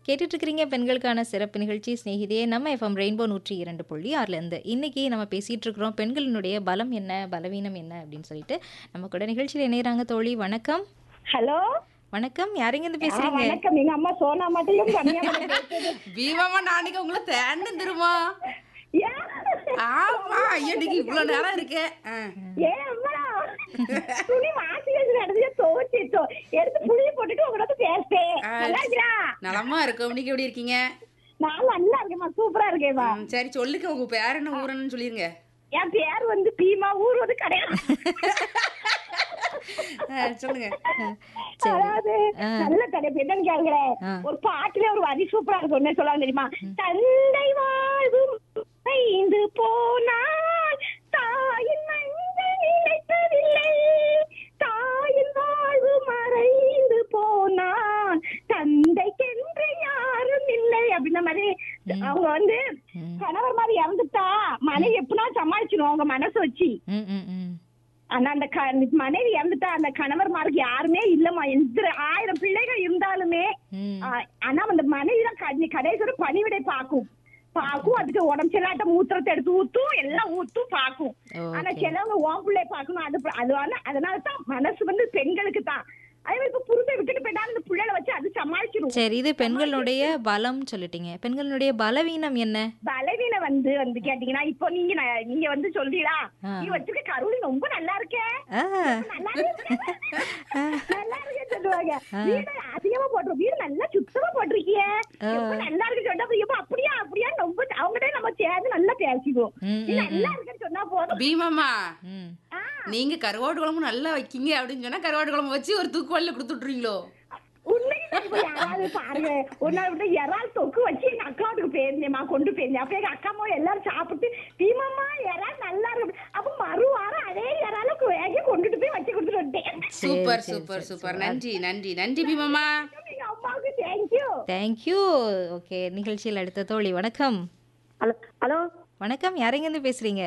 கேட்டுட்டு இருக்கிறீங்க பெண்களுக்கான சிறப்பு நிகழ்ச்சி சிநேகிதியே நம்ம எஃப்எம் ரெயின்போ நூற்றி இரண்டு புள்ளி ஆறுலேருந்து இன்னைக்கு நம்ம பேசிட்டு இருக்கிறோம் பெண்களினுடைய பலம் என்ன பலவீனம் என்ன அப்படின்னு சொல்லிட்டு நம்ம கூட நிகழ்ச்சியில் இணையறாங்க தோழி வணக்கம் ஹலோ வணக்கம் யாருங்க ஆ, பேசுறீங்க வணக்கம் எங்க அம்மா சோனா மாட்டையும் கம்மியா பேசுது பீமாமா நாளைக்கு உங்களை தேன்னு திருமா ஏன் ஆமா ஐயடிக்கு இவ்வளவு நேரம் இருக்கு ஆ. ஏன் அம்மா துணி மாத்தி வச்சு நடந்து துவச்சி தொ- எடுத்து புளிய போட்டுட்டு உங்களோட பேசுறேன் ஆ, நல்லா இருக்கிறா நலமா இருக்கும் நீங்க எப்படி இருக்கீங்க நான் நல்லா இருக்கேம்மா சூப்பரா இருக்கேம்மா ம், சரி சொல்லுங்க உங்க பேர் என்ன ஊருன்னு சொல்லிருங்க என் பேர் வந்து பீமா ஊர் வந்து கிடையாது ஆ, சொல்லுங்க சரி அதாவது நல்ல கடை என்னன்னு கேளுங்களேன் ஆ. ஒரு பாட்டுல ஒரு வரி சூப்பரா இருக்கும் என்ன சொல்லுவாங்க தெரியுமா தந்தை வாழ்வும் ஐந்து போனால் தாயின் நஞ்சை நினைப்பதில்லை தாயின் வாழ்வு மறைந்து போனால் தந்தைக்கென்று யாரும் இல்லை அப்படின்ன மாதிரி அவங்க வந்து ம். கணவர் மாதிரி இறந்துட்டா மனைவி எப்படின்னா சமாளிச்சிடும் அவங்க மனசு வச்சு ம் ம் ம் ஆனா அந்த க- மனைவி இறந்துட்டா அந்த கணவர்மாருக்கு யாருமே இல்லம்மா எந்த ஆயிரம் பிள்ளைகள் இருந்தாலுமே ம் ஆ, ஆனா அந்த மனைவி தான் கடைசி வரை பணிவிடை பாக்கும் பாக்கும் அதுக்கு உடம்பு செல்லாட்ட மூத்திரத்தை எடுத்து ஊத்தும் எல்லாம் ஊத்தும் பாக்கும் ஆனா ஓகே சிலவங்க ஓம் பிள்ளை பாக்கணும் அது அது வந்து- அதனால தான் மனசு வந்து பெண்களுக்கு தான் அதே மாதிரி இப்ப புருஷை விட்டுட்டு போயிட்டாலும் அந்த பிள்ளைகளை வச்சு அது சமாளிச்சிடும் சரி இது பெண்களுடைய பலம் சொல்லிட்டீங்க பெண்களுடைய பலவீனம் என்ன பலவீன வந்து வந்து கேட்டீங்கன்னா இப்போ நீங்க ந- நீங்க வந்து சொல்றீங்களா ஆ. நீ வச்சிருக்க கருவி ரொம்ப நல்லா இருக்கே ஆ நல்லா இருக்கு. நல்லா இருக்கு சொல்லுவாங்க வீடு அதிகமா போட்டு வீடு நல்லா சுத்தமா போட்டிருக்கிய ரொம்ப நல்லா இருக்கு சொன்னா எப்ப அப்படியா அப்படியா ரொம்ப அவங்ககிட்ட நம்ம சேர்ந்து நல்லா பேசிக்குவோம் ம், நீ நல்லா இருக்குன்னு சொன்னா போதும் பீமாமா ம் ஆ, நீங்க கருவாட்டு குழம்பு நல்லா வைக்கீங்க அப்படின்னு சொன்னா கருவாட்டு குழம்பு வச்சு ஒரு தூக்குவாளில கொடுத்து விட்டுறீங்களோ உண்மைக்கு இப்ப யாராவது பாருங்க ஒரு நாள் விட்டு இறால் தொக்கு வச்சு எங்க அக்காவுக்கு போயிருந்தேம்மா கொண்டு போயிருந்தேன் அப்ப எங்க அக்கா அம்மா எல்லாரும் சாப்பிட்டு தீமாமா இறால் நல்லா இருக்கு அப்ப மறு வாரம் அதே இறாலுக்கு வேக கொண்டுட்டு போய் வச்சு கொடுத்துட்டு வந்துட்டேன் சூப்பர் சரி, சூப்பர் சரி, சூப்பர் நன்றி நன்றி நன்றி பீமாமா எங்க அம்மாவுக்கு தேங்க்யூ தேங்க்யூ ஓகே நிகழ்ச்சியில் அடுத்த தோழி வணக்கம் ஹலோ ஹலோ வணக்கம் யாரெங்கேருந்து பேசுறீங்க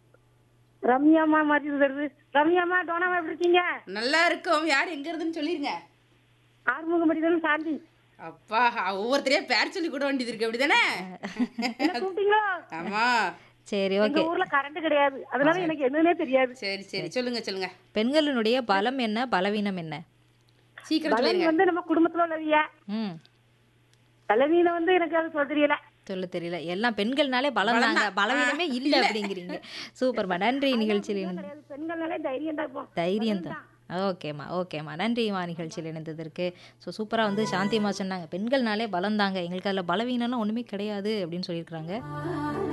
ரம்யாமா மாதிரி வருது ரம்யாமா டோனாமா எப்படி இருக்கீங்க நல்லா இருக்கும் யார் எங்க இருந்துன்னு சொல்லிருங்க ஆறுமுகம் மடிதல் சாந்தி அப்பா ஒவ்வொருத்தரையா பேர் சொல்லி கூட வேண்டியது இருக்கு அப்படிதானே என்ன கூப்பிட்டீங்களோ ஆமா சரி எங்க ஓகே ஊர்ல கரண்ட் கிடையாது அதனால எனக்கு என்னன்னே தெரியாது சரி சரி சொல்லுங்க சொல்லுங்க பெண்களினுடைய பலம் என்ன பலவீனம் என்ன சீக்கிரம் பலன் சொல்லிருங்க வந்து நம்ம குடும்பத்துல உள்ளவிய ம் பலவீனம் வந்து எனக்கு அது சொல்ல தெரியல சொல்ல தெரியல எல்லாம் பெண்கள்னாலே பலம் தாங்க பலவீனமே இல்லை அப்படிங்கிறீங்க சூப்பர்மா நன்றி நிகழ்ச்சியில் இணைந்து- கிடையாது பெண்கள்னாலே தைரியம் தான் இப்போ தைரியம் தான் ஓகேம்மா ஓகேம்மா நன்றிம்மா நிகழ்ச்சியில் இணைந்ததற்கு ஸோ சூப்பராக வந்து சாந்தியம்மா சொன்னாங்க பெண்கள்னாலே பலம் தாங்க எங்களுக்கு அதில் பலவீனம்லாம் ஒன்றுமே கிடையாது அப்படின்னு சொல்லியிருக்கிறாங்க